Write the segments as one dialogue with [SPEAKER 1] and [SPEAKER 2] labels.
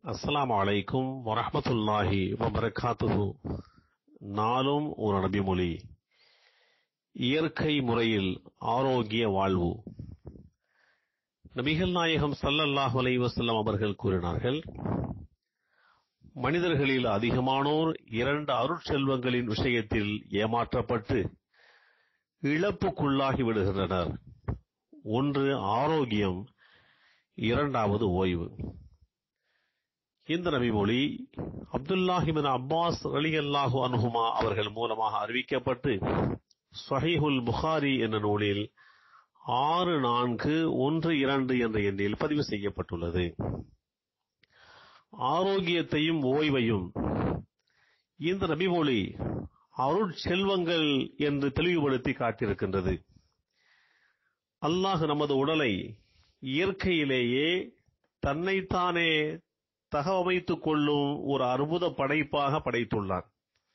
[SPEAKER 1] அஸ்ஸலாமு அலைக்கும் வரஹ்மத்துல்லாஹி வபரகாத்துஹு நாளும் ஒரு நபிமொழி இயற்கை முறையில் ஆரோக்கிய வாழ்வு நபிகள் நாயகம் ஸல்லல்லாஹு அலைஹி வஸல்லம் அவர்கள் கூறினார்கள் மனிதர்களில் அதிகமானோர் இரண்டு அருட்செல்வங்களின் விஷயத்தில் ஏமாற்றப்பட்டு இழப்புக்குள்ளாகி விடுகின்றனர் ஒன்று ஆரோக்கியம் இரண்டாவது ஓய்வு இந்த நபிமொழி அப்துல்லாஹிபின் அப்பாஸ் ரலியல்லாஹு அன்ஹுமா அவர்கள் மூலமாக அறிவிக்கப்பட்டு சஹீஹுல் புகாரி என்ற நூலில் ஆறு நான்கு ஒன்று இரண்டு என்ற எண்ணில் பதிவு செய்யப்பட்டுள்ளது ஆரோக்கியத்தையும் ஓய்வையும் இந்த நபிமொழி அருட்செல்வங்கள் என்று தெளிவுபடுத்தி காட்டியிருக்கின்றது அல்லாஹ் நமது உடலை இயற்கையிலேயே தன்னைத்தானே தகவமைத்துக் கொள்ளும் ஒரு அற்புத படைப்பாக படைத்துள்ளார்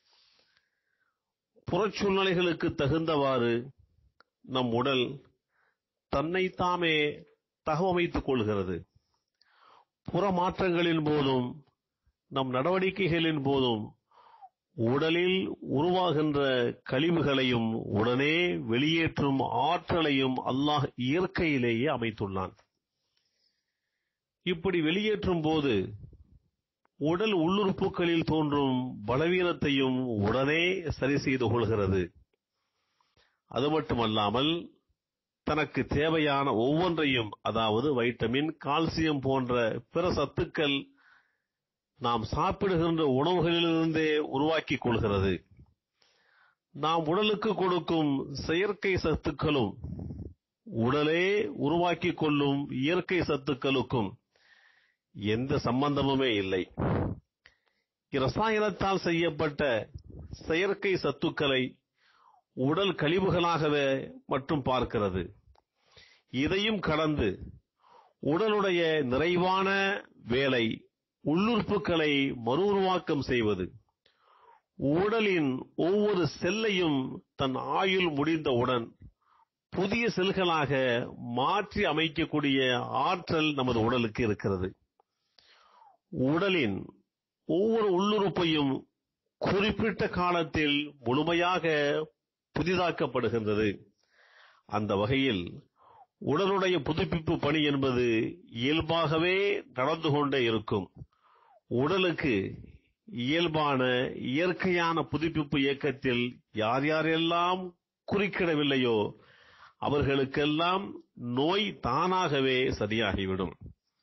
[SPEAKER 1] புறச்சூழ்நிலைகளுக்கு தகுந்தவாறு நம் உடல் தன்னைத்தாமே தகவமைத்துக் கொள்கிறது புற மாற்றங்களின் போதும் நம் நடவடிக்கைகளின் போதும் உடலில் உருவாகின்ற கழிவுகளையும் உடனே வெளியேற்றும் ஆற்றலையும் அல்லாஹ் இயற்கையிலேயே அமைத்துள்ளான் இப்படி வெளியேற்றும் போது உடல் உள்ளுறுப்புகளில் தோன்றும் பலவீனத்தையும் உடனே சரி செய்து கொள்கிறது அது மட்டுமல்லாமல் தனக்கு தேவையான ஒவ்வொன்றையும் அதாவது வைட்டமின் கால்சியம் போன்ற பிற சத்துக்கள் நாம் சாப்பிடுகின்ற உணவுகளிலிருந்தே உருவாக்கிக் கொள்கிறது நாம் உடலுக்கு கொடுக்கும் செயற்கை சத்துக்களும் உடலே உருவாக்கிக் கொள்ளும் இயற்கை சத்துக்களுக்கும் எந்த சம்பந்தமுமே இல்லை இரசாயனத்தால் செய்யப்பட்ட செயற்கை சத்துக்களை உடல் கழிவுகளாகவே மட்டும் பார்க்கிறது இதையும் கடந்து உடலுடைய நிறைவான வேலை உள்ளுறுப்புகளை மறு உருவாக்கம் செய்வது உடலின் ஒவ்வொரு செல்லையும் தன் ஆயுள் முடிந்தவுடன் புதிய செல்களாக மாற்றி அமைக்கக்கூடிய ஆற்றல் நமது உடலுக்கு இருக்கிறது உடலின் ஒவ்வொரு உள்ளுறுப்பையும் குறிப்பிட்ட காலத்தில் முழுமையாக புதிதாக்கப்படுகின்றது அந்த வகையில் உடலுடைய புதுப்பிப்பு பணி என்பது இயல்பாகவே நடந்து கொண்டே இருக்கும் உடலுக்கு இயல்பான இயற்கையான புதுப்பிப்பு இயக்கத்தில் யார் யாரெல்லாம் குறுக்கிடவில்லையோ அவர்களுக்கெல்லாம் நோய் தானாகவே சரியாகிவிடும்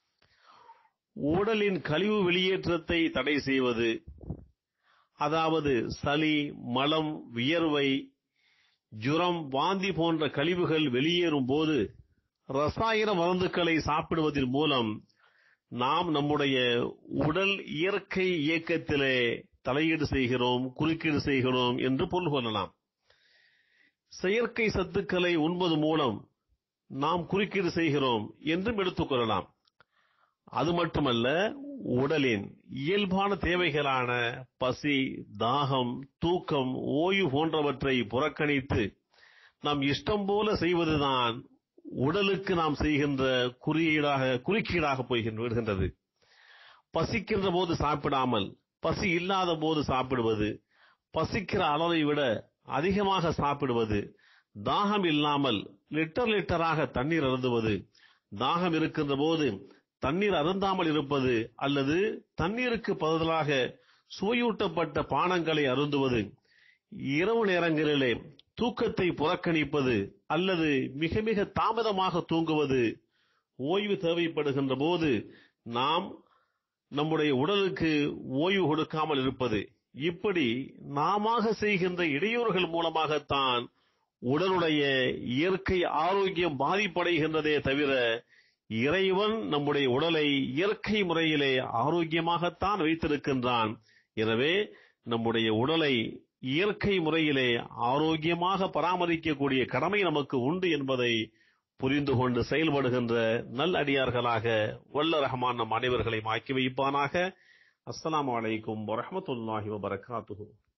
[SPEAKER 1] உடலின் கழிவு வெளியேற்றத்தை தடை செய்வது அதாவது சளி மலம் வியர்வை ஜுரம் வாந்தி போன்ற கழிவுகள் வெளியேறும் போது ரசாயன மருந்துகளை சாப்பிடுவதன் மூலம் நாம் நம்முடைய உடல் இயற்கை இயக்கத்திலே தலையீடு செய்கிறோம் குறுக்கீடு செய்கிறோம் என்று பொருள் கொள்ளலாம் செயற்கை சத்துக்களை உண்பது மூலம் நாம் குறுக்கீடு செய்கிறோம் என்றும் எடுத்துக்கொள்ளலாம் அது மட்டுமல்ல உடலின் இயல்பான தேவைகளான பசி தாகம் தூக்கம் ஓய்வு போன்றவற்றை புறக்கணித்து நாம் இஷ்டம் போல செய்வதுதான் உடலுக்கு நாம் செய்கின்ற குறியீடாக குறுக்கீடாக போய்கின்ற விடுகின்றது பசிக்கின்ற போது சாப்பிடாமல் பசி இல்லாத போது சாப்பிடுவது பசிக்கிற அளவை விட அதிகமாக சாப்பிடுவது தாகம் இல்லாமல் லிட்டர் லிட்டராக தண்ணீர் அருந்துவது தாகம் இருக்கின்ற போது தண்ணீர் அருந்தாமல் இருப்பது அல்லது தண்ணீருக்கு பதிலாக சுவையூட்டப்பட்ட பானங்களை அருந்துவது இரவு நேரங்களிலே தூக்கத்தை புறக்கணிப்பது அல்லது மிக மிக தாமதமாக தூங்குவது ஓய்வு தேவைப்படுகின்ற போது நாம் நம்முடைய உடலுக்கு ஓய்வு கொடுக்காமல் இருப்பது இப்படி நாம செய்கின்ற இடையூறுகள் மூலமாகத்தான் உடலுடைய இயற்கை ஆரோக்கியம் பாதிப்படைகின்றதே தவிர இறைவன் நம்முடைய உடலை இயற்கை முறையிலே ஆரோக்கியமாகத்தான் வைத்திருக்கின்றான் எனவே நம்முடைய உடலை இயற்கை முறையிலே ஆரோக்கியமாக பராமரிக்கக்கூடிய கடமை நமக்கு உண்டு என்பதை புரிந்து கொண்டு செயல்படுகின்ற நல் அடியார்களாக வல்ல ரஹ்மான் நம் அனைவர்களையும் ஆக்கி வைப்பானாக அஸ்ஸலாமு அலைக்கும் வரஹ்மத்துல்லாஹி வபரகாத்துஹு